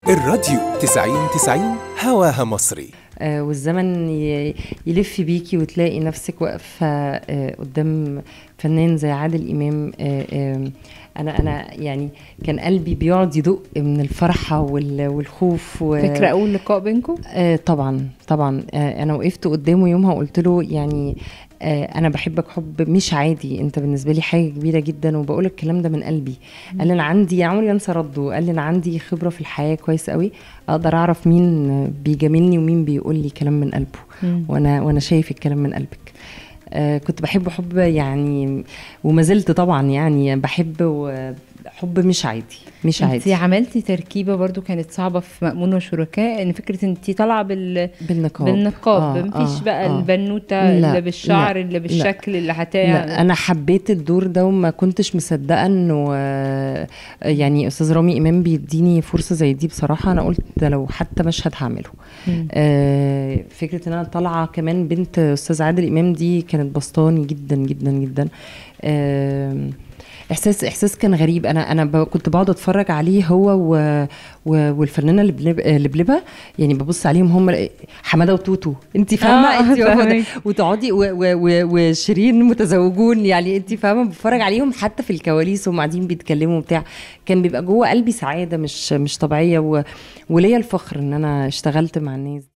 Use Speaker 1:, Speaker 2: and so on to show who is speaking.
Speaker 1: الراديو 90 90 هواها مصري
Speaker 2: آه، والزمن ي- يلف بيكي وتلاقي نفسك واقفة آه، قدام فنان زي عادل إمام آه، آه، أنا أنا يعني كان قلبي بيقعد يدق من الفرحة وال- والخوف و-
Speaker 3: فاكره اول لقاء بينكم
Speaker 2: آه طبعا طبعا آه انا وقفت قدامه يومها قلت له يعني آه انا بحبك حب مش عادي انت بالنسبه لي حاجه كبيره جدا وبقول الكلام ده من قلبي قال لي انا عندي عمري انسى رده قال لي انا عندي خبره في الحياه كويس قوي اقدر اعرف مين بيجاملني ومين بيقول لي كلام من قلبه وانا وانا شايف الكلام من قلبك آه كنت بحبه حب يعني وما زلت طبعا يعني بحب و- حب مش عادي مش
Speaker 3: انت
Speaker 2: عادي
Speaker 3: عملتي تركيبه برضو كانت صعبه في مأمون وشركاء ان فكره انت طالعه بال
Speaker 2: بالنقاب
Speaker 3: بالنقاب
Speaker 2: آه،
Speaker 3: مفيش
Speaker 2: آه،
Speaker 3: بقى
Speaker 2: آه.
Speaker 3: البنوته
Speaker 2: لا،
Speaker 3: اللي بالشعر
Speaker 2: لا،
Speaker 3: اللي بالشكل اللي هتعمل
Speaker 2: لا انا حبيت الدور ده وما كنتش مصدقه انه آه، يعني استاذ رامي امام بيديني فرصه زي دي بصراحه انا قلت ده لو حتى مشهد هعمله
Speaker 3: مم.
Speaker 2: آه، فكره ان انا طالعه كمان بنت استاذ عادل امام دي كانت بسطاني جدا جدا جدا آه، احساس احساس كان غريب انا انا ب- كنت بقعد اتفرج عليه هو و و والفنانه لبلب- لبلبه يعني ببص عليهم هم حماده وتوتو انت فاهمه
Speaker 3: آه،
Speaker 2: انت واخدة-
Speaker 3: فاهمك.
Speaker 2: وتقعدي و- و- و- وشيرين متزوجون يعني انت فاهمه بتفرج عليهم حتى في الكواليس وهم قاعدين بيتكلموا بتاع كان بيبقى جوه قلبي سعاده مش مش طبيعيه و... وليا الفخر ان انا اشتغلت مع الناس